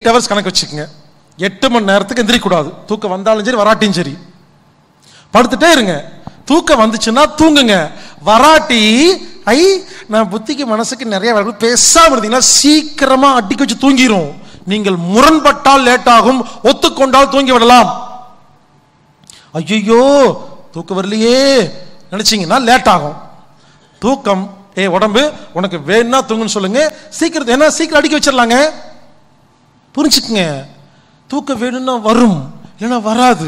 Eight hours கணக்கு வச்சுக்கோங்க எட்டு மணி நேரத்துக்கு எந்திரிக்கூடாது தூக்கம் வந்தாலும் சரி வராட்டியும் சரி படுத்துட்டே இருங்க தூக்கம் வந்துச்சுன்னா தூங்குங்க வராட்டி ஐ நான் புத்திக்கு மனசுக்கு நிறைய வேலை இருக்கு. பேசாம இருந்தீங்கன்னா சீக்கிரமா அடிக்க வச்சு தூங்கிரும் நீங்கள் முரண்பட்டால் லேட் ஆகும் ஒத்துக்கொண்டால் தூங்கி விடலாம் ஐயோ தூக்கம் வரலையே நினைச்சீங்கன்னா லேட் ஆகும் தூக்கம் ஏ உடம்பு உனக்கு வேணும்னா தூங்குன்னு சொல்லுங்க சீக்கிரம் ஏன்னா சீக்கிரம் அடிக்க வச்சிடலாங்க புரிஞ்சுக்குங்க தூக்கம் வேணும்னா வரும் இல்லைன்னா வராது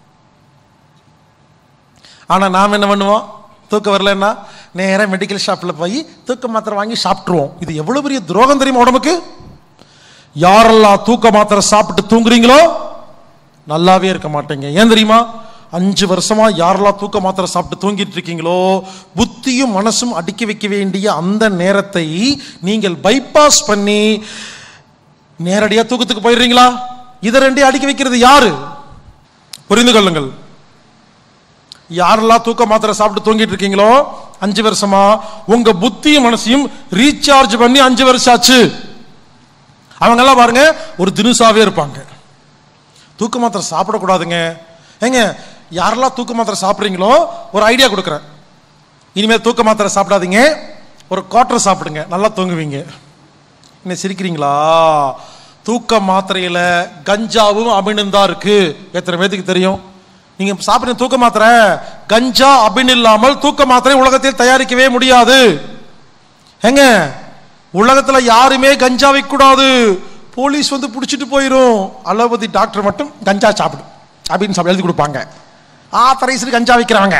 ஆனா நாம் என்ன பண்ணுவோம் தூக்கம் வரலன்னா நேரா மெடிக்கல் ஷாப்ல போய் தூக்க மாத்திரை வாங்கி சாப்பிட்டுருவோம் இது எவ்வளவு பெரிய துரோகம் தெரியுமா உடம்புக்கு யாரெல்லாம் தூக்க மாத்திரை சாப்பிட்டு தூங்குறீங்களோ நல்லாவே இருக்க மாட்டீங்க ஏன் தெரியுமா அஞ்சு வருஷமா யாரெல்லாம் தூக்க மாத்திரை சாப்பிட்டு தூங்கிட்டு இருக்கீங்களோ புத்தியும் மனசும் அடிக்க வைக்க வேண்டிய அந்த நேரத்தை நீங்கள் பைபாஸ் பண்ணி நேரடியா தூக்கத்துக்கு போயிடுறீங்களா இதை ரெண்டையும் அடிக்க வைக்கிறது யாரு புரிந்து கொள்ளுங்கள் யாரெல்லாம் தூக்க மாத்திரை சாப்பிட்டு தூங்கிட்டு இருக்கீங்களோ அஞ்சு வருஷமா உங்க புத்தியும் மனசையும் ரீசார்ஜ் பண்ணி அஞ்சு வருஷம் ஆச்சு அவங்க எல்லாம் பாருங்க ஒரு தினுசாவே இருப்பாங்க தூக்க மாத்திரை சாப்பிடக்கூடாதுங்க ஏங்க யாரெல்லாம் தூக்க மாத்திரை சாப்பிட்றீங்களோ ஒரு ஐடியா கொடுக்குறேன் இனிமேல் தூக்க மாத்திரை சாப்பிடாதீங்க ஒரு குவார்டர் சாப்பிடுங்க நல்லா தூங்குவீங்க என்ன சிரிக்கிறீங்களா தூக்க மாத்திரையில கஞ்சாவும் அபினும் தான் இருக்கு எத்தனை பேத்துக்கு தெரியும் நீங்க சாப்பிடுற தூக்க மாத்திரை கஞ்சா அபின் இல்லாமல் தூக்க மாத்திரை உலகத்தில் தயாரிக்கவே முடியாது ஏங்க உலகத்துல யாருமே கஞ்சா வைக்கக்கூடாது போலீஸ் வந்து பிடிச்சிட்டு போயிரும் அலோபதி டாக்டர் மட்டும் கஞ்சா சாப்பிடு அப்படின்னு சாப்பிட எழுதி கொடுப்பாங்க ஆத்தரைஸ்டு கஞ்சா வைக்கிறாங்க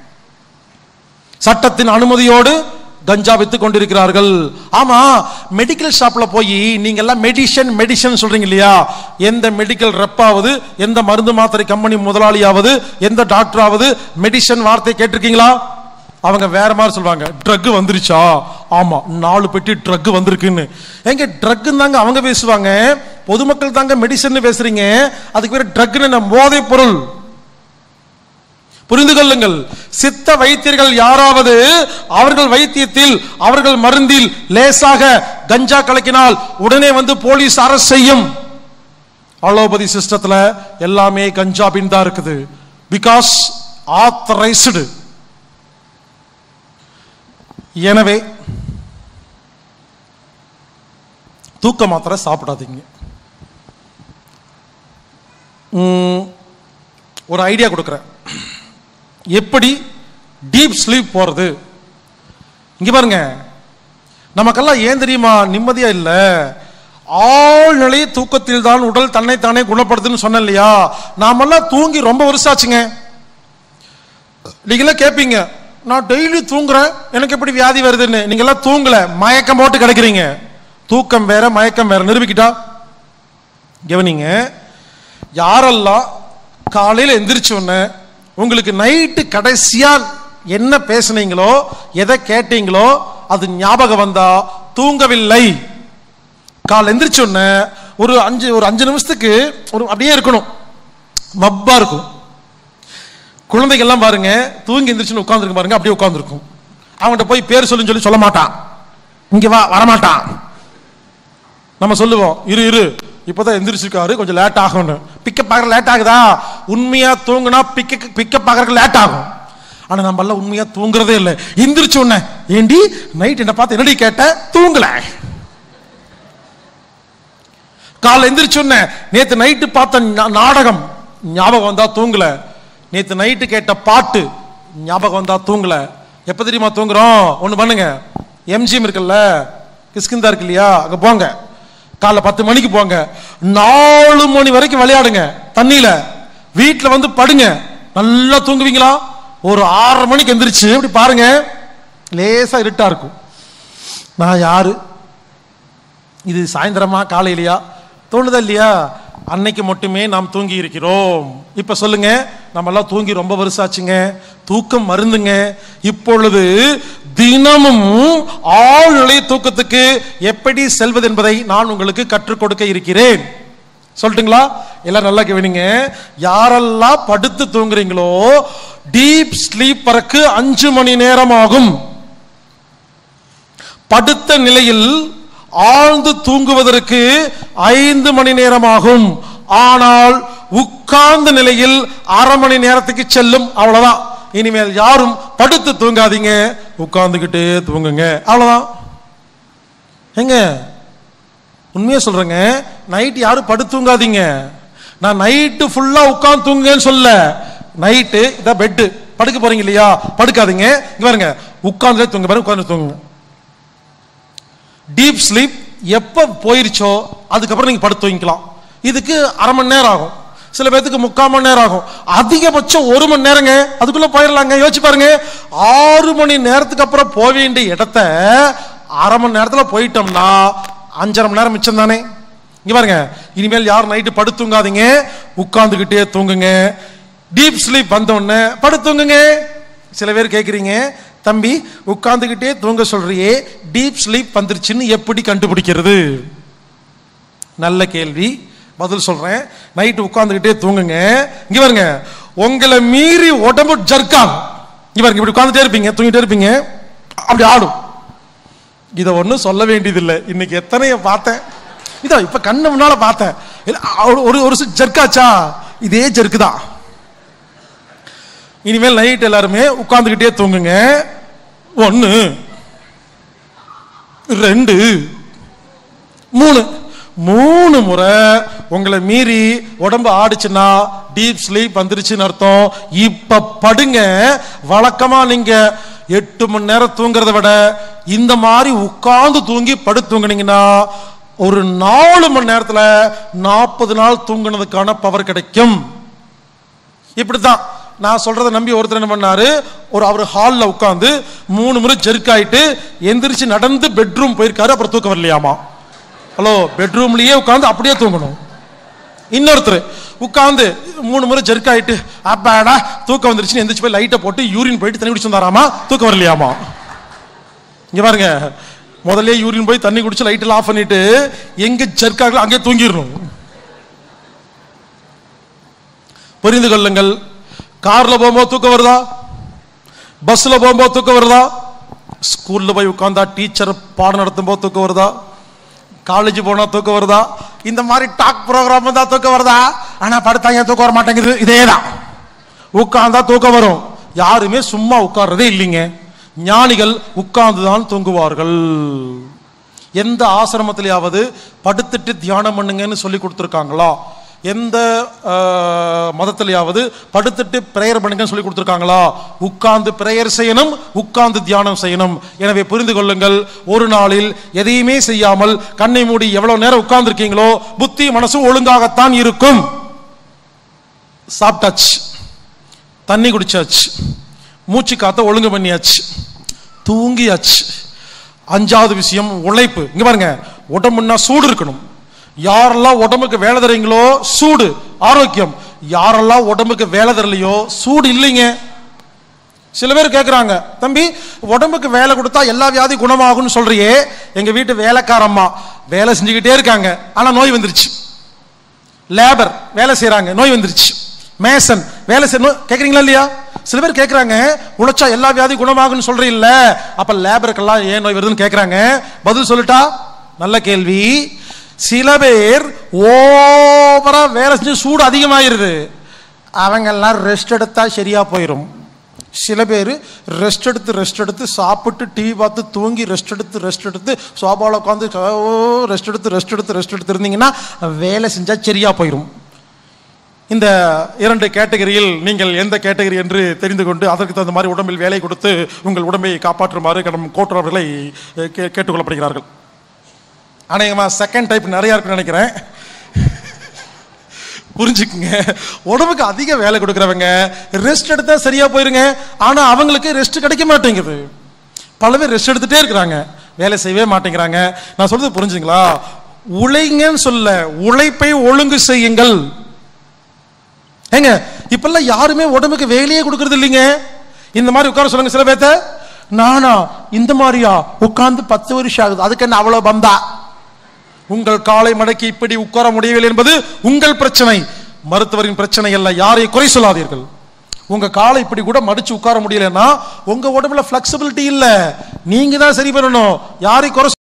சட்டத்தின் அனுமதியோடு கஞ்சா வித்து கொண்டிருக்கிறார்கள் ஆமா மெடிக்கல் ஷாப்ல போய் நீங்க எல்லாம் மெடிஷன் மெடிஷன் சொல்றீங்க இல்லையா எந்த மெடிக்கல் ரெப்பாவது எந்த மருந்து மாத்திரை கம்பெனி முதலாளியாவது எந்த டாக்டராவது மெடிஷன் வார்த்தை கேட்டிருக்கீங்களா அவங்க வேற மாதிரி சொல்லுவாங்க ட்ரக் வந்துருச்சா ஆமா நாலு பெட்டி ட்ரக் வந்திருக்குன்னு எங்க ட்ரக் தாங்க அவங்க பேசுவாங்க பொதுமக்கள் தாங்க மெடிசன் பேசுறீங்க அதுக்கு பேர் ட்ரக்னு போதைப் பொருள் புரிந்து கொள்ளுங்கள் சித்த வைத்தியர்கள் யாராவது அவர்கள் வைத்தியத்தில் அவர்கள் மருந்தில் லேசாக கஞ்சா கலக்கினால் உடனே வந்து போலீஸ் அரசு செய்யும் அலோபதி சிஸ்டத்துல எல்லாமே கஞ்சா பின் தான் இருக்குது பிகாஸ் ஆத்தரைஸ்டு எனவே தூக்க மாத்திரை சாப்பிடாதீங்க உம், ஒரு ஐடியா கொடுக்குறேன் எப்படி டீப் ஸ்லீப் போறது இங்க பாருங்க நமக்கெல்லாம் ஏன் தெரியுமா நிம்மதியா இல்ல ஆழ்நிலை தூக்கத்தில் தான் உடல் தன்னைத்தானே குணப்படுத்துன்னு சொன்னேன் இல்லையா நாமெல்லாம் தூங்கி ரொம்ப வருஷம் ஆச்சுங்க நீங்களே கேட்பீங்க நான் டெய்லி தூங்குறேன் எனக்கு எப்படி வியாதி வருதுன்னு நீங்க எல்லாம் தூங்கல மயக்கம் போட்டு கிடைக்கிறீங்க தூக்கம் வேற மயக்கம் வேற நிரூபிக்கிட்டா கவனிங்க யாரெல்லாம் காலையில் எந்திரிச்ச உடனே உங்களுக்கு நைட்டு கடைசியா என்ன பேசுனீங்களோ எதை கேட்டீங்களோ அது ஞாபகம் வந்தா தூங்கவில்லை கால் எந்திரிச்ச உடனே ஒரு அஞ்சு ஒரு அஞ்சு நிமிஷத்துக்கு ஒரு அப்படியே இருக்கணும் மப்பா இருக்கும் குழந்தைகள்லாம் பாருங்க தூங்கி எந்திரிச்சுன்னு உட்காந்துருக்கு பாருங்க அப்படியே உட்காந்துருக்கும் அவன்கிட்ட போய் பேர் சொல்லுன்னு சொல்லி சொல்ல மாட்டான் இங்க வா வரமாட்டான் நம்ம சொல்லுவோம் இரு இரு இப்போதான் எந்திரிச்சிருக்காரு கொஞ்சம் லேட் ஆகும்னு பிக்கப் ஆகிற லேட் ஆகுதா உண்மையா தூங்குனா பிக்க பிக்கப் ஆகிறதுக்கு லேட் ஆகும் ஆனா நம்ம எல்லாம் உண்மையா தூங்குறதே இல்லை எந்திரிச்ச உடனே ஏண்டி நைட் என்ன பார்த்து என்னடி கேட்ட தூங்கல காலை எந்திரிச்ச உடனே நேத்து நைட்டு பார்த்த நா- நாடகம் ஞாபகம் வந்தா தூங்கல நேத்து நைட்டு கேட்ட பாட்டு ஞாபகம் வந்தா தூங்கல எப்ப தெரியுமா தூங்குறோம் ஒண்ணு பண்ணுங்க எம்ஜிஎம் இருக்குல்ல கிஷ்கிந்தா இருக்கு இல்லையா அங்க போங்க காலைல பத்து மணிக்கு போங்க நாலு மணி வரைக்கும் விளையாடுங்க தண்ணியில வீட்டுல வந்து படுங்க நல்லா தூங்குவீங்களா ஒரு ஆறரை மணிக்கு எந்திரிச்சு இப்படி பாருங்க லேசா இருட்டா இருக்கும் நான் யாரு இது சாயந்தரமா காலையிலையா தோணுதா இல்லையா அன்னைக்கு மட்டுமே நாம் தூங்கி இருக்கிறோம் இப்ப சொல்லுங்க நம்ம எல்லாம் தூங்கி ரொம்ப வருஷம் ஆச்சுங்க தூக்கம் மருந்துங்க இப்பொழுது தினமும் ஆழ்நிலை தூக்கத்துக்கு எப்படி செல்வது என்பதை நான் உங்களுக்கு கற்றுக் கொடுக்க இருக்கிறேன் சொல்லட்டுங்களா எல்லாம் நல்லா கவனிங்க யாரெல்லாம் படுத்து தூங்குறீங்களோ டீப் ஸ்லீப்பருக்கு அஞ்சு மணி நேரம் ஆகும் படுத்த நிலையில் ஆழ்ந்து தூங்குவதற்கு ஐந்து மணி நேரம் ஆகும் ஆனால் உட்கார்ந்த நிலையில் அரை மணி நேரத்துக்கு செல்லும் அவ்வளவுதான் இனிமேல் யாரும் படுத்து தூங்காதீங்க உட்கார்ந்துகிட்டே தூங்குங்க அவ்வளவுதான் எங்க உண்மையா சொல்றேங்க நைட் யாரும் படுத்து தூங்காதீங்க நான் நைட்டு ஃபுல்லா உட்கார்ந்து தூங்குங்கன்னு சொல்ல நைட்டு இதான் பெட்டு படுக்க போறீங்க இல்லையா படுக்காதீங்க இங்க பாருங்க உட்கார்ந்துலே தூங்க பாருங்க உட்கார்ந்து தூங்குங்க டீப் ஸ்லீப் எப்ப போயிருச்சோ அதுக்கப்புறம் நீங்க படுத்து தூங்கிக்கலாம் இதுக்கு அரை மணி நேரம் ஆகும் சில பேர்த்துக்கு முக்கால் மணி நேரம் ஆகும் அதிகபட்சம் ஒரு மணி நேரங்க அதுக்குள்ள போயிடலாங்க யோசிச்சு பாருங்க ஆறு மணி நேரத்துக்கு அப்புறம் போக வேண்டிய இடத்த அரை மணி நேரத்துல போயிட்டோம்னா அஞ்சரை மணி நேரம் மிச்சம் தானே இங்க பாருங்க இனிமேல் யாரும் நைட்டு படுத்து தூங்காதீங்க உட்கார்ந்துகிட்டே தூங்குங்க டீப் ஸ்லீப் வந்த உடனே படுத்து தூங்குங்க சில பேர் கேக்குறீங்க தம்பி உட்கார்ந்துகிட்டே தூங்க சொல்றியே டீப் ஸ்லீப் வந்துருச்சுன்னு எப்படி கண்டுபிடிக்கிறது நல்ல கேள்வி பதில் சொல்றேன் நைட்டு உட்கார்ந்துகிட்டே தூங்குங்க இங்க பாருங்க உங்களை மீறி உடம்பு ஜர்க்காகும் இங்க பாருங்க இப்படி உட்கார்ந்துட்டே இருப்பீங்க தூங்கிட்டே இருப்பீங்க அப்படி ஆடும் இதை ஒன்றும் சொல்ல வேண்டியதில்லை இன்னைக்கு எத்தனைய பார்த்தேன் இதோ இப்ப கண்ணு முன்னால பார்த்தேன் இல்ல, ஒரு- ஒரு ஒரு ஜர்க்காச்சா இதே ஜர்க்கு தான் இனிமேல் நைட் எல்லாருமே உட்கார்ந்துகிட்டே தூங்குங்க ஒன்னு ரெண்டு மூணு மூணு முறை உங்களை மீறி உடம்பு ஆடுச்சுன்னா டீப் ஸ்லீப் வந்துருச்சுன்னு அர்த்தம் இப்ப படுங்க வழக்கமா நீங்க எட்டு மணி நேரம் தூங்குறத விட இந்த மாதிரி உட்கார்ந்து தூங்கி படுத்து தூங்குனீங்கன்னா ஒரு நாலு மணி நேரத்துல நாற்பது நாள் தூங்குனதுக்கான பவர் கிடைக்கும் இப்படித்தான் நான் சொல்றதை நம்பி ஒருத்தர் என்ன பண்ணாரு ஒரு அவர் ஹால்ல உட்கார்ந்து மூணு முறை ஜெர்க் ஆயிட்டு எந்திரிச்சு நடந்து பெட்ரூம் போயிருக்காரு அப்புறம் தூக்கம் வரலையாமா ஹலோ பெட்ரூம்லயே உட்கார்ந்து அப்படியே தூங்கணும் இன்னொருத்தர் உட்கார்ந்து மூணு முறை ஜெர்க் ஆயிட்டு அப்பாடா தூக்கம் வந்துருச்சுன்னு எந்திரிச்சு போய் லைட்டை போட்டு யூரின் போயிட்டு தண்ணி குடிச்சு வந்தாராமா தூக்கம் வரலையாமா இங்க பாருங்க முதல்ல யூரின் போய் தண்ணி குடிச்சு லைட் ஆஃப் பண்ணிட்டு எங்க ஜெர்க் ஆகல அங்கே தூங்கிடணும் புரிந்து கொள்ளுங்கள் கார்ல போகும்போது தூக்கம் வருதா பஸ்ல போகும்போது தூக்கம் வருதா ஸ்கூல்ல போய் உட்கார்ந்தா டீச்சர் பாடம் நடத்தும் போது தூக்கம் வருதா காலேஜ் போனா தூக்கம் வருதா இந்த மாதிரி டாக் ப்ரோக்ராம் தான் தூக்கம் வருதா ஆனா படுத்தா ஏன் தூக்கம் வர மாட்டேங்குது இதேதான் உட்கார்ந்தா தூக்கம் வரும் யாருமே சும்மா உட்கார்றதே இல்லைங்க ஞானிகள் உட்கார்ந்து தான் தூங்குவார்கள் எந்த ஆசிரமத்திலேயாவது படுத்துட்டு தியானம் பண்ணுங்கன்னு சொல்லி கொடுத்துருக்காங்களா எந்த ஆஹ், மதத்திலேயாவது படுத்துட்டு பிரேயர் பண்ணுங்கன்னு சொல்லி கொடுத்துருக்காங்களா உட்கார்ந்து பிரேயர் செய்யணும் உட்கார்ந்து தியானம் செய்யணும் எனவே புரிந்து கொள்ளுங்கள் ஒரு நாளில் எதையுமே செய்யாமல் கண்ணை மூடி எவ்வளவு நேரம் உட்கார்ந்து இருக்கீங்களோ புத்தி மனசும் ஒழுங்காகத்தான் இருக்கும் சாப்பிட்டாச்சு தண்ணி குடிச்சாச்சு மூச்சு காத்த ஒழுங்கு பண்ணியாச்சு தூங்கியாச்சு அஞ்சாவது விஷயம் உழைப்பு இங்க பாருங்க உடம்புன்னா சூடு இருக்கணும் யாரெல்லாம் உடம்புக்கு வேலை தரீங்களோ சூடு ஆரோக்கியம் யாரெல்லாம் உடம்புக்கு வேலை தரலையோ சூடு இல்லைங்க சில பேர் கேக்குறாங்க தம்பி உடம்புக்கு வேலை கொடுத்தா எல்லா வியாதி குணமாகும்னு சொல்றியே எங்க வீட்டு வேலைக்காரம்மா வேலை செஞ்சுக்கிட்டே இருக்காங்க ஆனா நோய் வந்துருச்சு லேபர் வேலை செய்றாங்க நோய் வந்துருச்சு மேசன் வேலை செய்யணும் கேக்குறீங்களா இல்லையா சில பேர் கேக்குறாங்க உழைச்சா எல்லா வியாதி குணமாகும்னு சொல்றீல்ல அப்ப லேபருக்கெல்லாம் ஏன் நோய் வருதுன்னு கேக்குறாங்க பதில் சொல்லிட்டா நல்ல கேள்வி சில பேர் ஓவரா வேலை செஞ்சு சூடு அதிகமாயிருது அவங்க எல்லாம் ரெஸ்ட் எடுத்தா சரியா போயிடும் சில பேர் ரெஸ்ட் எடுத்து ரெஸ்ட் எடுத்து சாப்பிட்டு டிவி பார்த்து தூங்கி ரெஸ்ட் எடுத்து ரெஸ்ட் எடுத்து சோபாவில் உட்காந்து ரெஸ்ட் எடுத்து ரெஸ்ட் எடுத்து ரெஸ்ட் எடுத்து இருந்தீங்கன்னா வேலை செஞ்சா சரியா போயிடும் இந்த இரண்டு கேட்டகரியில் நீங்கள் எந்த கேட்டகரி என்று தெரிந்து கொண்டு அதற்கு தகுந்த மாதிரி உடம்பில் வேலை கொடுத்து உங்கள் உடம்பை காப்பாற்றுமாறு கடம் கோட்டர் அவர்களை அஹ், கே- கேட்டுக்கொள்ளப்படுகிறார்கள் அநேகமாக செகண்ட் டைப் நிறையா இருக்குன்னு நினைக்கிறேன் புரிஞ்சுக்குங்க உடம்புக்கு அதிக வேலை கொடுக்குறவங்க ரெஸ்ட் எடுத்தா சரியா போயிருங்க ஆனா அவங்களுக்கு ரெஸ்ட் கிடைக்க மாட்டேங்குது பல பேர் ரெஸ்ட் எடுத்துட்டே இருக்கிறாங்க வேலை செய்யவே மாட்டேங்கிறாங்க நான் சொல்றது புரிஞ்சுங்களா உழைங்கன்னு சொல்ல உழைப்பை ஒழுங்கு செய்யுங்கள் ஏங்க இப்பெல்லாம் யாருமே உடம்புக்கு வேலையே கொடுக்கறது இல்லைங்க இந்த மாதிரி உட்கார சொல்லுங்க சில பேர்த்த நானா இந்த மாதிரியா உட்கார்ந்து பத்து வருஷம் ஆகுது அதுக்கு என்ன அவ்வளவு பந்தா உங்கள் காலை மடக்கி இப்படி உட்கார முடியவில்லை என்பது உங்கள் பிரச்சனை மருத்துவரின் பிரச்சனை அல்ல யாரையும் குறை சொல்லாதீர்கள் உங்க காலை இப்படி கூட மடிச்சு உட்கார முடியலன்னா உங்க உடம்புல பிளெக்சிபிலிட்டி இல்ல நீங்க தான் சரி பண்ணணும் யாரையும் குறை